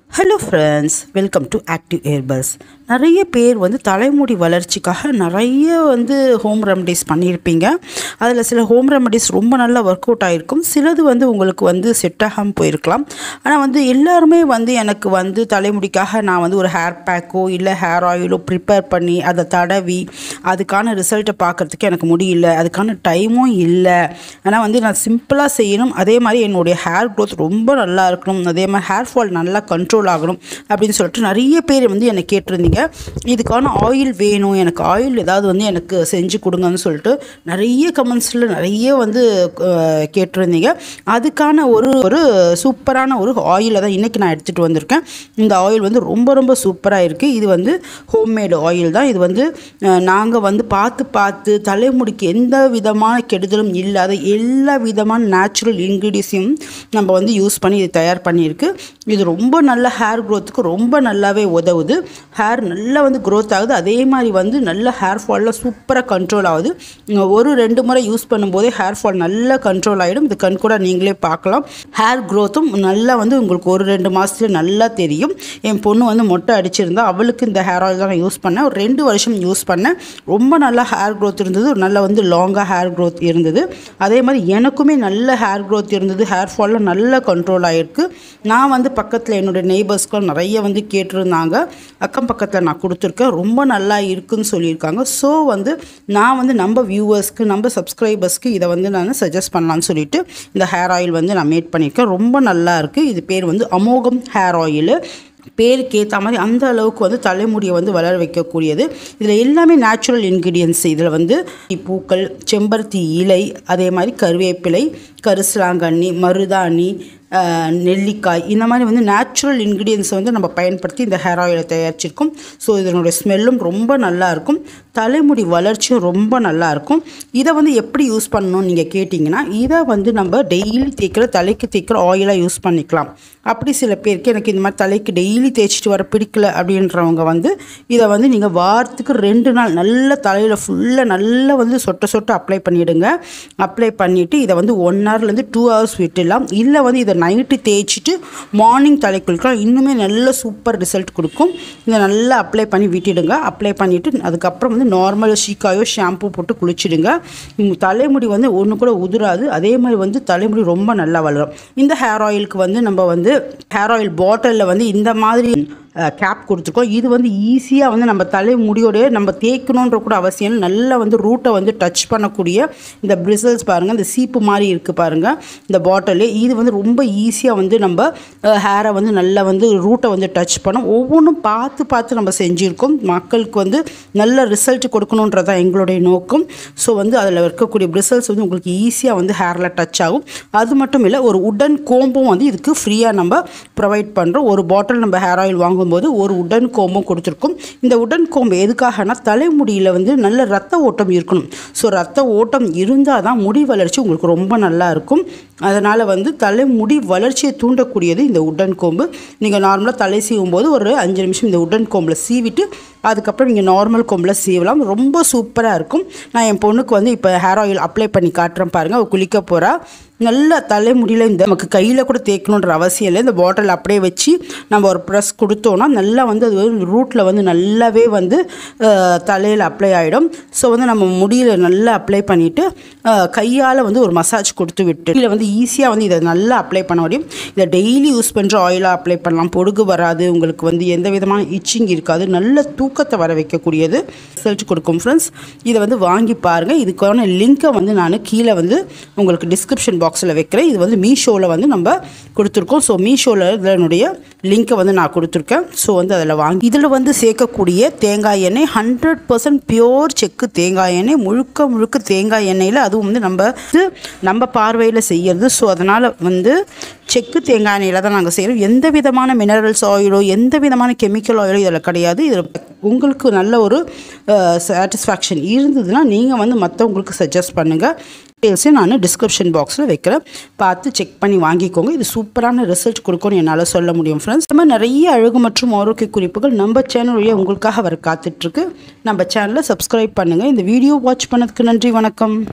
hello friends welcome to active airbus நிறைய பேர் வந்து தலைமுடி வளர்ச்சிக்காக நிறைய வந்து ஹோம் ரெமடிஸ் பண்ணியிருப்பீங்க அதில் சில ஹோம் ரெமடிஸ் ரொம்ப நல்லா ஒர்க் அவுட் ஆகிருக்கும் சிலது வந்து உங்களுக்கு வந்து செட் ஆகாமல் போயிருக்கலாம் ஆனால் வந்து எல்லாருமே வந்து எனக்கு வந்து தலைமுடிக்காக நான் வந்து ஒரு ஹேர் பேக்கோ இல்லை ஹேர் ஆயிலோ ப்ரிப்பேர் பண்ணி அதை தடவி அதுக்கான ரிசல்ட்டை பார்க்குறதுக்கு எனக்கு முடியல அதுக்கான டைமும் இல்லை ஆனால் வந்து நான் சிம்பிளாக செய்யணும் அதே மாதிரி என்னுடைய ஹேர் க்ரோத் ரொம்ப நல்லா இருக்கணும் அதே மாதிரி ஹேர் ஃபால் நல்லா கண்ட்ரோல் ஆகணும் அப்படின்னு சொல்லிட்டு நிறைய பேர் வந்து என்னை கேட்டிருந்தீங்க இதுக்கான ஆயில் வேணும் எனக்கு ஆயில் ஏதாவது வந்து எனக்கு செஞ்சு கொடுங்கன்னு சொல்லிட்டு நிறைய கமெண்ட்ஸில் நிறைய வந்து அஹ், கேட்டிருந்தீங்க அதுக்கான ஒரு ஒரு சூப்பரான ஒரு ஆயிலை தான் இன்றைக்கி நான் எடுத்துகிட்டு வந்திருக்கேன் இந்த ஆயில் வந்து ரொம்ப ரொம்ப சூப்பராக இருக்குது இது வந்து ஹோம்மேடு ஆயில் தான் இது வந்து நாங்கள் வந்து பார்த்து பார்த்து தலைமுடிக்கு எந்த விதமான கெடுதலும் இல்லாத எல்லா விதமான நேச்சுரல் இன்க்ரீடியன்ஸையும் நம்ம வந்து யூஸ் பண்ணி இது தயார் பண்ணியிருக்கு இது ரொம்ப நல்ல ஹேர் க்ரோத்துக்கு ரொம்ப நல்லாவே உதவுது ஹேர் நல்லா வந்து க்ரோத் ஆகுது அதே மாதிரி வந்து நல்ல ஹேர் ஃபாலில் சூப்பராக கண்ட்ரோல் ஆகுது நீங்க ஒரு ரெண்டு முறை யூஸ் பண்ணும்போதே ஹேர் ஃபால் நல்லா கண்ட்ரோல் ஆகிடும் இது கண் கூட நீங்களே பார்க்கலாம் ஹேர் க்ரோத்தும் நல்லா வந்து உங்களுக்கு ஒரு ரெண்டு மாதத்துல நல்லா தெரியும் என் பொண்ணு வந்து மொட்டை அடிச்சிருந்தா அவளுக்கு இந்த ஹேர் ஆயில் தான் நான் யூஸ் பண்ணேன் ஒரு ரெண்டு வருஷம் யூஸ் பண்ணேன் ரொம்ப நல்லா ஹேர் க்ரோத் இருந்தது நல்லா வந்து லாங்காக ஹேர் க்ரோத் இருந்தது அதே மாதிரி எனக்குமே நல்ல ஹேர் க்ரோத் இருந்தது ஹேர் ஃபாலில் நல்ல கண்ட்ரோல் ஆகிருக்கு நான் வந்து பக்கத்தில் என்னோடய நெய்பர்ஸ்க்கும் நிறைய வந்து கேட்டிருந்தாங்க அக்கம் பக்கத்தில் நான் கொடுத்துருக்கேன் ரொம்ப நல்லா இருக்குன்னு சொல்லியிருக்காங்க ஸோ வந்து நான் வந்து நம்ம வியூவர்ஸ்க்கு நம்ம சப்ஸ்கிரைபர்ஸ்க்கு இதை வந்து நான் சஜஸ்ட் பண்ணலான்னு சொல்லிட்டு இந்த ஹேர் ஆயில் வந்து நான் மேட் பண்ணியிருக்கேன் ரொம்ப நல்லா இருக்குது இது பேர் வந்து அமோகம் ஹேர் ஆயில் பேருக்கு ஏற்ற மாதிரி அந்த அளவுக்கு வந்து தலைமுடியை வந்து வளர வைக்கக்கூடியது இதில் எல்லாமே நேச்சுரல் இன்க்ரீடியன்ஸ் இதில் வந்து பூக்கள் செம்பருத்தி இலை அதே மாதிரி கருவேப்பிலை கரிசலாங்கண்ணி மருதாணி ஆஹ், நெல்லிக்காய் இந்த மாதிரி வந்து நேச்சுரல் இன்க்ரீடியன்ஸை வந்து நம்ம பயன்படுத்தி இந்த ஹேர் ஆயிலை தயாரிச்சிருக்கோம் ஸோ இதனுடைய ஸ்மெல்லும் ரொம்ப நல்லா இருக்கும் தலைமுடி வளர்ச்சியும் ரொம்ப நல்லா இருக்கும் இதை வந்து எப்படி யூஸ் பண்ணணும்னு நீங்கள் கேட்டிங்கன்னா இதை வந்து நம்ம டெய்லி தேய்க்கிற தலைக்கு தேய்க்கிற ஆயிலாக யூஸ் பண்ணிக்கலாம் அப்படி சில பேருக்கு எனக்கு இந்த மாதிரி தலைக்கு டெய்லி தேய்ச்சிட்டு வர பிடிக்கல அப்படின்றவங்க வந்து இதை வந்து நீங்கள் வாரத்துக்கு ரெண்டு நாள் நல்ல தலையில் ஃபுல்லாக நல்லா வந்து சொட்ட சொட்ட அப்ளை பண்ணிவிடுங்க அப்ளை பண்ணிவிட்டு இதை வந்து ஒன் ஹவர்லேருந்து டூ ஹவர்ஸ் விட்டுடலாம் இல்லை வந்து இதை நைட்டு தேய்ச்சிட்டு மார்னிங் தலை குளிக்கலாம் இன்னுமே நல்ல சூப்பர் ரிசல்ட் கொடுக்கும் இதை நல்லா அப்ளை பண்ணி விட்டுடுங்க அப்ளை பண்ணிவிட்டு அதுக்கப்புறம் வந்து நார்மல் ஷீக்காயோ ஷாம்பு போட்டு குளிச்சிடுங்க உங்க தலைமுடி வந்து ஒன்று கூட உதிராது அதே மாதிரி வந்து தலைமுடி ரொம்ப நல்லா வளரும் இந்த ஹேர் ஆயிலுக்கு வந்து நம்ம வந்து ஹேர் ஆயில் பாட்டிலில் வந்து இந்த மாதிரி கேப் கொடுத்துருக்கோம் இது வந்து ஈஸியாக வந்து நம்ம தலை முடியோடைய நம்ம தேய்க்கணுன்ற கூட அவசியம் இல்லை நல்லா வந்து ரூட்டை வந்து டச் பண்ணக்கூடிய இந்த பிரிசல்ஸ் பாருங்கள் இந்த சீப்பு மாதிரி இருக்குது பாருங்கள் இந்த பாட்டில் இது வந்து ரொம்ப ஈஸியாக வந்து நம்ம ஹேரை வந்து நல்லா வந்து ரூட்டை வந்து டச் பண்ணோம் ஒவ்வொன்றும் பார்த்து பார்த்து நம்ம செஞ்சுருக்கோம் மக்களுக்கு வந்து நல்ல ரிசல்ட் கொடுக்கணுன்றது தான் எங்களுடைய நோக்கம் ஸோ வந்து அதில் இருக்கக்கூடிய பிரிசல்ஸ் வந்து உங்களுக்கு ஈஸியாக வந்து ஹேரில் டச் ஆகும் அது மட்டும் இல்லை ஒரு உடன் கோம்பும் வந்து இதுக்கு ஃப்ரீயாக நம்ம ப்ரொவைட் பண்ணுறோம் ஒரு பாட்டில் நம்ம ஹேர் ஆயில் வாங்கும்போது ஒரு உடன் கோம்பும் கொடுத்துருக்கோம் இந்த உடன் கோம்பு எதுக்காகனா தலைமுடியில் வந்து நல்ல ரத்த ஓட்டம் இருக்கணும் ஸோ ரத்த ஓட்டம் இருந்தால் தான் முடி வளர்ச்சி உங்களுக்கு ரொம்ப நல்லா இருக்கும் அதனால் வந்து தலைமுடி வளர்ச்சியை தூண்டக்கூடியது இந்த உடன் கோம்பு நீங்கள் நார்மலாக தலை சீவும் போது ஒரு அஞ்சு நிமிஷம் இந்த உடன் கோம்பில் சீவிட்டு அதுக்கப்புறம் நீங்கள் நார்மல் கொம்பில் சீவலாம் ரொம்ப சூப்பராக இருக்கும் நான் என் பொண்ணுக்கு வந்து இப்போ ஹேர் ஆயில் அப்ளை பண்ணி காட்டுறேன் பாருங்கள் அவள் குளிக்க போகிறா நல்ல தலைமுடியில் இந்த நமக்கு கையில் கூட தேய்க்கணுன்ற அவசியம் இல்லை இந்த பாட்டில் அப்படியே வச்சு நம்ம ஒரு ப்ரெஸ் கொடுத்தோன்னா நல்லா வந்து அது ரூட்டில் வந்து நல்லாவே வந்து தலையில் அப்ளை ஆகிடும் ஸோ வந்து நம்ம முடியில் நல்லா அப்ளை பண்ணிவிட்டு கையால் வந்து ஒரு மசாஜ் கொடுத்து விட்டு இதில் வந்து ஈஸியாக வந்து இதை நல்லா அப்ளை பண்ண முடியும் இதை டெய்லி யூஸ் பண்ணுற ஆயிலாக அப்ளை பண்ணலாம் பொடுகு வராது உங்களுக்கு வந்து எந்த விதமான இச்சிங் இருக்காது நல்ல தூக்கத்தை வர வைக்கக்கூடியது ரிசல்ட் கொடுக்கும் ஃப்ரெண்ட்ஸ் இதை வந்து வாங்கி பாருங்கள் இதுக்கான லிங்க்கை வந்து நான் கீழே வந்து உங்களுக்கு டிஸ்கிரிப்ஷன் பாக்ஸில் வைக்கிறேன் இது வந்து மீஷோவில் வந்து நம்ம கொடுத்துருக்கோம் ஸோ மீஷோவில் இதனுடைய லிங்க்கை வந்து நான் கொடுத்துருக்கேன் ஸோ வந்து அதில் வாங்கி இதில் வந்து சேர்க்கக்கூடிய தேங்காய் எண்ணெய் ஹண்ட்ரட் பர்சன்ட் பியோர் செக்கு தேங்காய் எண்ணெய் முழுக்க முழுக்க தேங்காய் எண்ணெயில் அதுவும் வந்து நம்ம வந்து நம்ம பார்வையில் செய்யறது ஸோ அதனால் வந்து செக்கு தேங்காய் எண்ணெயில் தான் நாங்கள் செய்கிறோம் எந்த விதமான மினரல்ஸ் ஆயிலோ எந்த விதமான கெமிக்கல் ஆயிலோ இதில் கிடையாது இதில் உங்களுக்கு நல்ல ஒரு சாட்டிஸ்ஃபேக்ஷன் இருந்ததுன்னா நீங்கள் வந்து மற்றவங்களுக்கு சஜஸ்ட் பண்ணுங்கள் டீட்டெயில்ஸையும் நான் டிஸ்கிரிப்ஷன் பாக்ஸில் வைக்கிறேன் பார்த்து செக் பண்ணி வாங்கிக்கோங்க இது சூப்பரான ரிசல்ட் கொடுக்கும்னு என்னால் சொல்ல முடியும் ஃப்ரெண்ட்ஸ் இந்த மாதிரி நிறைய அழகு மற்றும் ஆரோக்கிய குறிப்புகள் நம்ம சேனல் வழியாக உங்களுக்காக வர காத்துட்ருக்கு நம்ம சேனலை சப்ஸ்கிரைப் பண்ணுங்கள் இந்த வீடியோ வாட்ச் பண்ணதுக்கு நன்றி வணக்கம்